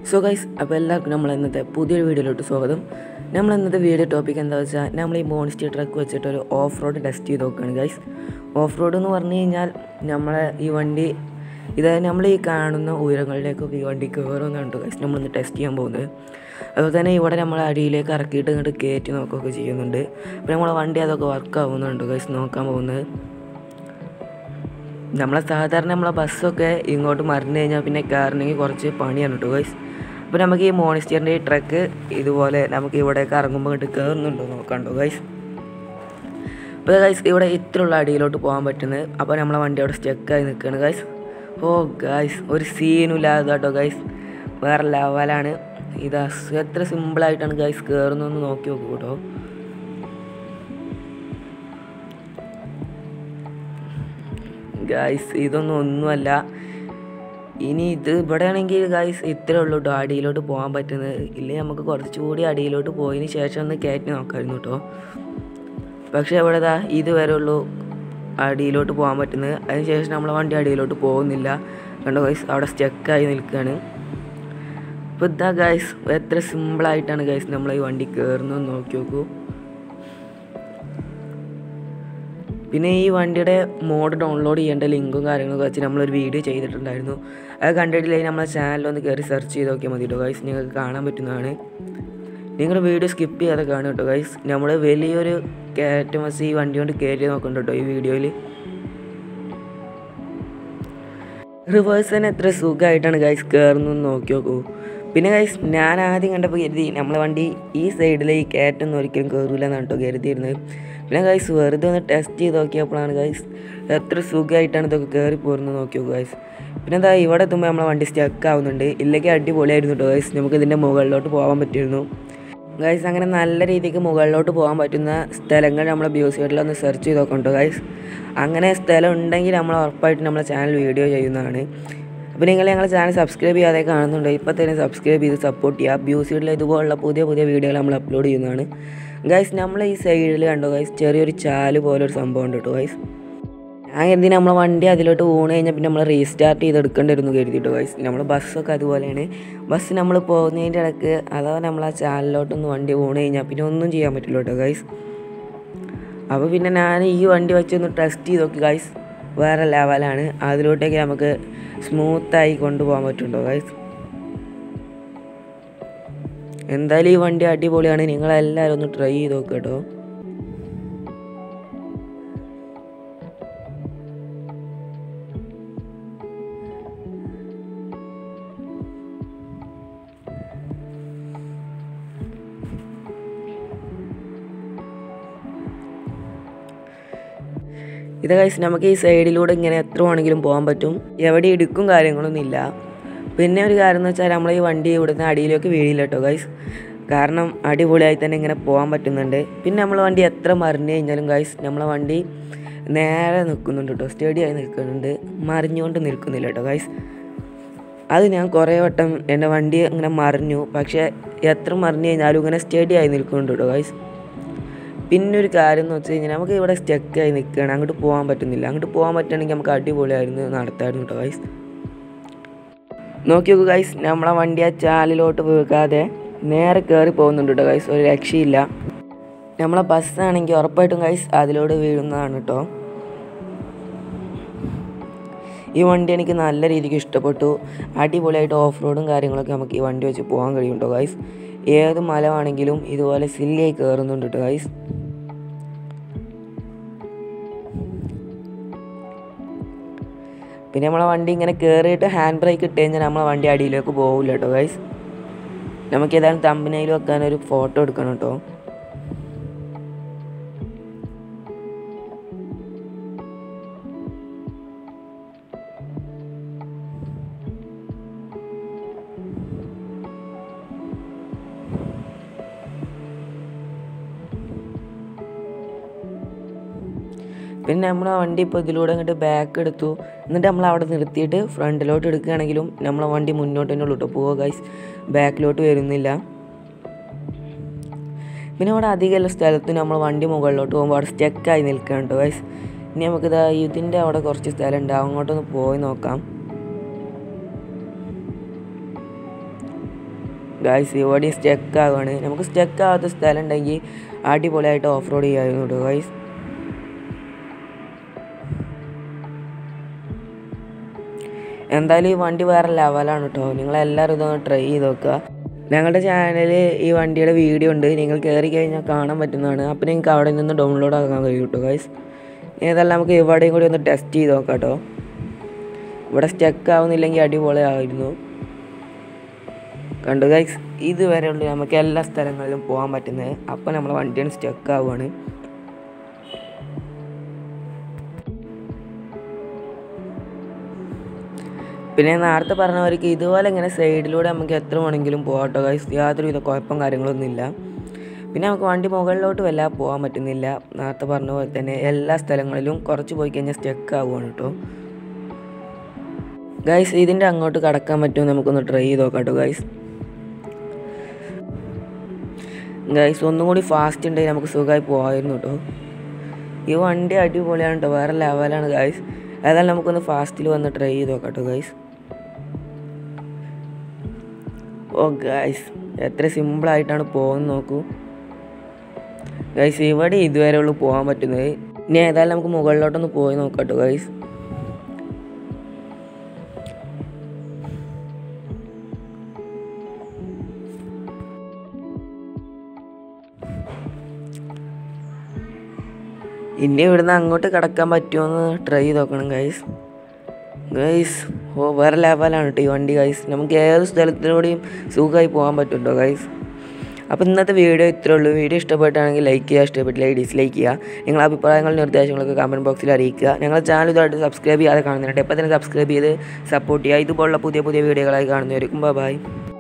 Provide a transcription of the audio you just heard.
so guys അപ്പോൾ എല്ലാവർക്കും നമ്മൾ ഇന്നത്തെ പുതിയൊരു വീഡിയോയിലോട്ട് സ്വാഗതം നമ്മൾ ഇന്നത്തെ വീഡിയോ ടോപ്പിക് എന്താ വെച്ചാൽ നമ്മൾ ഈ മോൺസ്റ്റർ ട്രക്ക് വെച്ചിട്ട് ഒരു ഓഫ് റോഡ് ടെസ്റ്റ് ചെയ്ത് നോക്കുകയാണ് ഗൈസ് ഓഫ് റോഡ് എന്ന് പറഞ്ഞു കഴിഞ്ഞാൽ നമ്മളെ ഈ വണ്ടി ഇതായത് നമ്മൾ ഈ കാണുന്ന ഉയരങ്ങളിലേക്കൊക്കെ ഈ വണ്ടി കയറുമെന്നാണ് കേട്ടോ ഗൈസ് നമ്മളിന്ന് ടെസ്റ്റ് ചെയ്യാൻ പോകുന്നത് അതുപോലെ തന്നെ ഇവിടെ നമ്മൾ അടിയിലേക്ക് ഇറക്കിയിട്ട് ഇങ്ങോട്ട് കയറ്റി നോക്കുകയൊക്കെ ചെയ്യുന്നുണ്ട് അപ്പോൾ നമ്മളെ വണ്ടി അതൊക്കെ വർക്ക് ആവുന്നുണ്ട് ഗൈസ് നോക്കാൻ പോകുന്നത് നമ്മളെ സാധാരണ നമ്മളെ ബസ്സൊക്കെ ഇങ്ങോട്ട് മറിഞ്ഞു കഴിഞ്ഞാൽ പിന്നെ കയറണമെങ്കിൽ കുറച്ച് പണിയാണ് കേട്ടോ ഗൈസ് അപ്പോൾ നമുക്ക് ഈ മോണിസ്റ്ററിൻ്റെ ഈ ട്രക്ക് ഇതുപോലെ നമുക്ക് ഇവിടേക്ക് ഇറങ്ങുമ്പോൾ ഇങ്ങോട്ട് കയറുന്നുണ്ടോ നോക്കണ്ടോ ഗൈസ് അപ്പോൾ ഗൈസ് ഇവിടെ ഇത്രയുള്ള അടിയിലോട്ട് പോകാൻ പറ്റുന്നത് അപ്പോൾ നമ്മളെ വണ്ടി അവിടെ സ്റ്റക്കായി നിൽക്കുകയാണ് ഗൈസ് ഓ ഗൈസ് ഒരു സീനും ഇല്ലാതെ കേട്ടോ ഗൈസ് വേറെ ലെവലാണ് ഇതാ എത്ര സിമ്പിളായിട്ടാണ് ഗൈസ് കയറുന്നതെന്ന് നോക്കി നോക്കൂ കേട്ടോ ഗൈസ് ഇതൊന്നും ഒന്നുമല്ല ഇനി ഇത് ഇവിടെ ആണെങ്കിൽ ഗൈസ് ഇത്രേ ഉള്ളൂ കേട്ടോ അടിയിലോട്ട് പോകാൻ പറ്റുന്നത് ഇല്ലെങ്കിൽ നമുക്ക് കുറച്ചുകൂടി അടിയിലോട്ട് പോയതിന് ശേഷം ഒന്ന് കയറ്റി നോക്കാമായിരുന്നു കേട്ടോ പക്ഷേ ഇവിടെ ദാ ഇതുവരെ ഉള്ളൂ അടിയിലോട്ട് പോകാൻ പറ്റുന്നത് അതിന് ശേഷം നമ്മളെ വണ്ടി അടിയിലോട്ട് പോകുന്നില്ല കണ്ടോ ഗൈസ് അവിടെ സ്റ്റക്കായി നിൽക്കുകയാണ് അപ്പോൾ ഇതാ ഗൈസ് എത്ര സിമ്പിളായിട്ടാണ് ഗൈസ് നമ്മൾ ഈ വണ്ടി കയറുന്നത് നോക്കി നോക്കൂ പിന്നെ ഈ വണ്ടിയുടെ മോഡ് ഡൗൺലോഡ് ചെയ്യേണ്ട ലിങ്കും കാര്യങ്ങളൊക്കെ വെച്ച് നമ്മളൊരു വീഡിയോ ചെയ്തിട്ടുണ്ടായിരുന്നു അത് കണ്ടിട്ടില്ലെങ്കിൽ നമ്മളെ ചാനലൊന്ന് കയറി സെർച്ച് ചെയ്ത് നോക്കിയാൽ മതി കേട്ടോ ഗൈസ് നിങ്ങൾക്ക് കാണാൻ പറ്റുന്നതാണ് നിങ്ങൾ വീഡിയോ സ്കിപ്പ് ചെയ്യാതെ കാണും കേട്ടോ ഗൈസ് നമ്മൾ വലിയൊരു കയറ്റം വെച്ച് ഈ വണ്ടി കൊണ്ട് കയറ്റി നോക്കുന്നുണ്ട് കേട്ടോ ഈ വീഡിയോയിൽ റിവേഴ്സ് തന്നെ എത്ര സുഖമായിട്ടാണ് ഗൈസ് കയറുന്നത് നോക്കി നോക്കൂ പിന്നെ ഗൈസ് ഞാൻ ആദ്യം കണ്ടപ്പോൾ കരുതി നമ്മളെ വണ്ടി ഈ സൈഡിൽ ഈ കയറ്റൊന്നും ഒരിക്കലും കയറില്ല എന്നാണ് കേട്ടോ കരുതിയിരുന്നത് പിന്നെ ഗൈസ് വെറുതെ ഒന്ന് ടെസ്റ്റ് ചെയ്ത് നോക്കിയപ്പോഴാണ് ഗൈസ് എത്ര സുഖമായിട്ടാണ് ഇതൊക്കെ കയറി പോരുന്നത് നോക്കിയോ ഗൈസ് പിന്നെ എന്താ ഇവിടെ എത്തുമ്പോൾ നമ്മളെ വണ്ടി സ്റ്റക്ക് ആവുന്നുണ്ട് ഇല്ലെങ്കിൽ അടിപൊളിയായിരുന്നു കേട്ടോ ഗൈസ് നമുക്ക് ഇതിൻ്റെ മുകളിലോട്ട് പോകാൻ പറ്റിയിരുന്നു ഗൈസ് അങ്ങനെ നല്ല രീതിക്ക് മുകളിലോട്ട് പോകാൻ പറ്റുന്ന സ്ഥലങ്ങൾ നമ്മളെ ബ്യൂസൈഡിൽ ഒന്ന് സെർച്ച് ചെയ്ത് നോക്കണം കേട്ടോ ഗൈസ് അങ്ങനെ സ്ഥലം ഉണ്ടെങ്കിൽ നമ്മൾ ഉറപ്പായിട്ട് നമ്മളെ ചാനൽ വീഡിയോ ചെയ്യുന്നതാണ് അപ്പോൾ നിങ്ങൾ ഞങ്ങളുടെ ചാനൽ സബ്സ്ക്രൈബ് ചെയ്യാതെ കാണുന്നുണ്ട് ഇപ്പോൾ തന്നെ സബ്സ്ക്രൈബ് ചെയ്ത് സപ്പോർട്ട് ചെയ്യുക ബ്യൂസൈഡിൽ ഇതുപോലുള്ള പുതിയ പുതിയ വീഡിയോകൾ നമ്മൾ അപ്ലോഡ് ചെയ്യുന്നതാണ് ഗൈസ് നമ്മൾ ഈ സൈഡിൽ കണ്ടോ ഗൈസ് ചെറിയൊരു ചാല് പോലെ ഒരു സംഭവം ഉണ്ട് കേട്ടോ ഗൈസ് ഞാൻ കരുതി നമ്മളെ വണ്ടി അതിലോട്ട് ഊണ് കഴിഞ്ഞാൽ പിന്നെ നമ്മൾ റീസ്റ്റാർട്ട് ചെയ്ത് എടുക്കേണ്ടിരുന്നു കരുതിട്ടോ ഗൈസ് നമ്മൾ ബസ്സൊക്കെ അതുപോലെയാണ് ബസ് നമ്മൾ പോകുന്നതിൻ്റെ ഇടയ്ക്ക് അഥവാ നമ്മൾ ആ ചാനലിലോട്ടൊന്ന് വണ്ടി ഊണ് കഴിഞ്ഞാൽ പിന്നെ ഒന്നും ചെയ്യാൻ പറ്റില്ല കേട്ടോ ഗൈസ് അപ്പോൾ പിന്നെ ഞാൻ ഈ വണ്ടി വെച്ചൊന്ന് ടെസ്റ്റ് ചെയ്ത് നോക്കി ഗൈസ് വേറെ ലെവലാണ് അതിലോട്ടേക്ക് നമുക്ക് സ്മൂത്തായി കൊണ്ടുപോകാൻ പറ്റുണ്ടോ ഗൈസ് എന്തായാലും ഈ വണ്ടി അടിപൊളിയാണ് നിങ്ങളെല്ലാവരും ഒന്ന് ട്രൈ ചെയ്ത് നോക്കുക കേട്ടോ ഇത് കഴിച്ച് നമുക്ക് ഈ സൈഡിലൂടെ ഇങ്ങനെ എത്ര വേണമെങ്കിലും പോകാൻ പറ്റും എവിടെ ഇടുക്കും കാര്യങ്ങളൊന്നും ഇല്ല പിന്നെ ഒരു കാര്യം എന്ന് വെച്ചാൽ നമ്മൾ ഈ വണ്ടി ഇവിടുന്ന് അടിയിലേക്ക് വീഴില്ല കേട്ടോ ഗൈസ് കാരണം അടിപൊളിയായി തന്നെ ഇങ്ങനെ പോകാൻ പറ്റുന്നുണ്ട് പിന്നെ നമ്മളെ വണ്ടി എത്ര മറിഞ്ഞു കഴിഞ്ഞാലും ഗൈസ് നമ്മളെ വണ്ടി നേരെ നിൽക്കുന്നുണ്ട് കേട്ടോ സ്റ്റഡി ആയി നിൽക്കുന്നുണ്ട് മറിഞ്ഞുകൊണ്ട് നിൽക്കുന്നില്ല കേട്ടോ ഗൈസ് അത് ഞാൻ കുറേ വട്ടം എൻ്റെ വണ്ടി ഇങ്ങനെ മറിഞ്ഞു പക്ഷേ എത്ര മറിഞ്ഞു കഴിഞ്ഞാലും ഇങ്ങനെ സ്റ്റഡി ആയി നിൽക്കുന്നുണ്ട് കേട്ടോ ഗൈസ് പിന്നെ ഒരു കാര്യം എന്ന് വെച്ച് കഴിഞ്ഞാൽ നമുക്ക് ഇവിടെ സ്റ്റക്കായി നിൽക്കുകയാണ് അങ്ങോട്ട് പോകാൻ പറ്റുന്നില്ല അങ്ങോട്ട് പോകാൻ പറ്റുകയാണെങ്കിൽ നമുക്ക് അടിപൊളിയായിരുന്നു നടത്തായിരുന്നു കേട്ടോ ഗൈസ് നോക്കി നോക്കൂ ഗൈസ് നമ്മളെ വണ്ടി ആ ചാലിലോട്ട് വീകാതെ നേരെ കയറി പോകുന്നുണ്ട് കേട്ടോ ഗൈസ് ഒരു രക്ഷയില്ല നമ്മളെ ബസ്സാണെങ്കിൽ ഉറപ്പായിട്ടും ഗൈസ് അതിലോട്ട് വീഴുന്നതാണ് കേട്ടോ ഈ വണ്ടി എനിക്ക് നല്ല രീതിക്ക് ഇഷ്ടപ്പെട്ടു അടിപൊളിയായിട്ട് ഓഫ് റോഡും കാര്യങ്ങളൊക്കെ നമുക്ക് ഈ വണ്ടി വെച്ച് പോകാൻ കഴിയും കേട്ടോ ഗൈസ് ഏത് മലമാണെങ്കിലും ഇതുപോലെ സില്ലിയായി കയറുന്നുണ്ട് കേട്ടോ ഗൈസ് പിന്നെ നമ്മളെ വണ്ടി ഇങ്ങനെ കയറിയിട്ട് ഹാൻഡ് ബ്രേക്ക് ഇട്ട് കഴിഞ്ഞാൽ നമ്മളെ വണ്ടി അടിയിലേക്ക് പോകില്ല കേട്ടോ ഗൈസ് നമുക്ക് ഏതായാലും തമ്പനയിൽ വെക്കാൻ ഒരു ഫോട്ടോ എടുക്കണം കേട്ടോ പിന്നെ നമ്മൾ ആ വണ്ടി ഇപ്പോൾ ഇതിലൂടെ അങ്ങോട്ട് ബാക്ക് എടുത്തു എന്നിട്ട് നമ്മൾ അവിടെ നിർത്തിയിട്ട് ഫ്രണ്ടിലോട്ട് എടുക്കുകയാണെങ്കിലും നമ്മളെ വണ്ടി മുന്നോട്ട് തന്നെ ഉള്ളൂ കേട്ടോ പോവുക ഗൈസ് ബാക്കിലോട്ട് വരുന്നില്ല പിന്നെ അവിടെ അധികമുള്ള സ്ഥലത്ത് നമ്മൾ വണ്ടി മുകളിലോട്ട് പോകുമ്പോൾ അവിടെ സ്റ്റക്കായി നിൽക്കുകയാണ് കേട്ടോ ഗൈസ് ഇനി നമുക്കിതാ ഇതിൻ്റെ അവിടെ കുറച്ച് സ്ഥലമുണ്ട് അങ്ങോട്ടൊന്ന് പോയി നോക്കാം ഗായ്സ് ഇവിടെയും സ്റ്റക്ക് ആവുകയാണ് നമുക്ക് സ്റ്റക്ക് ആവാത്ത സ്ഥലം ഉണ്ടെങ്കിൽ അടിപൊളിയായിട്ട് ഓഫ് റോഡ് ചെയ്യാമായിരുന്നു കേട്ടോ ഗായ്സ് എന്തായാലും ഈ വണ്ടി വേറെ ലെവലാണ് കേട്ടോ നിങ്ങളെല്ലാവരും ഇതൊന്ന് ട്രൈ ചെയ്ത് നോക്കുക ഞങ്ങളുടെ ചാനലിൽ ഈ വണ്ടിയുടെ വീഡിയോ ഉണ്ട് നിങ്ങൾ കയറി കഴിഞ്ഞാൽ കാണാൻ പറ്റുന്നതാണ് അപ്പോൾ നിങ്ങൾക്ക് അവിടെ നിന്ന് ഡൗൺലോഡ് ആക്കാൻ കഴിയും കേട്ടോ ഗൈസ് ഏതെല്ലാം നമുക്ക് ഇവിടെയും കൂടി ഒന്ന് ടെസ്റ്റ് ചെയ്ത് നോക്കാം കേട്ടോ ഇവിടെ സ്റ്റക്ക് ആവുന്നില്ലെങ്കിൽ അടിപൊളിയായിരുന്നു കണ്ടു ഗൈസ് ഇതുവരെ ഉള്ളു നമുക്ക് എല്ലാ സ്ഥലങ്ങളിലും പോകാൻ പറ്റുന്നത് അപ്പോൾ നമ്മളെ വണ്ടിയാണ് സ്റ്റക്ക് ആവുകയാണ് പിന്നെ നേരത്തെ പറഞ്ഞവർക്ക് ഇതുപോലെ ഇങ്ങനെ സൈഡിലൂടെ നമുക്ക് എത്ര വേണമെങ്കിലും പോകാട്ടോ ഗൈസ് യാതൊരുവിധ കുഴപ്പം കാര്യങ്ങളൊന്നുമില്ല പിന്നെ നമുക്ക് വണ്ടി മുകളിലോട്ട് വല്ലാതെ പോകാൻ പറ്റുന്നില്ല നേരത്തെ പറഞ്ഞ പോലെ തന്നെ എല്ലാ സ്ഥലങ്ങളിലും കുറച്ച് പോയി കഴിഞ്ഞാൽ സ്റ്റക്ക് ആവുകയാണ് കേട്ടോ ഗൈസ് ഇതിൻ്റെ അങ്ങോട്ട് കടക്കാൻ പറ്റുമോ നമുക്കൊന്ന് ട്രൈ ചെയ്ത് നോക്കാം കേട്ടോ ഗൈസ് ഗൈസ് ഒന്നും കൂടി ഫാസ്റ്റ് ഉണ്ടെങ്കിൽ നമുക്ക് സുഖമായി പോകാമായിരുന്നു കേട്ടോ ഈ വണ്ടി അടിപൊളിയാണ് കേട്ടോ വേറെ ലെവലാണ് ഗൈസ് ഏതായാലും നമുക്കൊന്ന് ഫാസ്റ്റിൽ വന്ന് ട്രൈ ചെയ്ത് നോക്കാം കേട്ടോ ഗൈസ് ഓ ഗൈസ് എത്ര സിമ്പിളായിട്ടാണ് പോകുന്നത് നോക്കൂ ഗൈസ് ഇവിടെ ഇതുവരെ ഉള്ളു പോകാൻ പറ്റുന്നത് ഇനി ഏതായാലും നമുക്ക് മുകളിലോട്ടൊന്ന് പോയി നോക്കാം കേട്ടോ ഗൈസ് ഇനി ഇവിടുന്ന് അങ്ങോട്ട് കിടക്കാൻ പറ്റുമോയെന്ന് ട്രൈ ചെയ്ത് നോക്കണം ഗൈസ് ഗൈസ് ഓ വേറെ ലെവലാണ് കേട്ടോ ഈ വണ്ടി ഗൈസ് നമുക്ക് ഏത് സ്ഥലത്തിലൂടെയും സുഖമായി പോകാൻ പറ്റും കേട്ടോ ഗൈസ് അപ്പോൾ ഇന്നത്തെ വീഡിയോ ഇത്രേ ഉള്ളൂ വീഡിയോ ഇഷ്ടപ്പെട്ടാണെങ്കിൽ ലൈക്ക് ചെയ്യുക ഇഷ്ടപ്പെട്ടില്ല ഡിസ്ലൈക്ക് ചെയ്യുക നിങ്ങളുടെ അഭിപ്രായങ്ങളും നിർദ്ദേശങ്ങളൊക്കെ കമൻറ്റ് ബോക്സിൽ അറിയിക്കുക ഞങ്ങളുടെ ചാനൽ ഇതായിട്ട് സബ്സ്ക്രൈബ് ചെയ്യാതെ കാണുന്നുണ്ട് ഇപ്പോൾ തന്നെ സബ്സ്ക്രൈബ് ചെയ്ത് സപ്പോർട്ട് ചെയ്യുക ഇതുപോലുള്ള പുതിയ പുതിയ വീഡിയോകളായി കാണുന്നവർക്കും ബൈ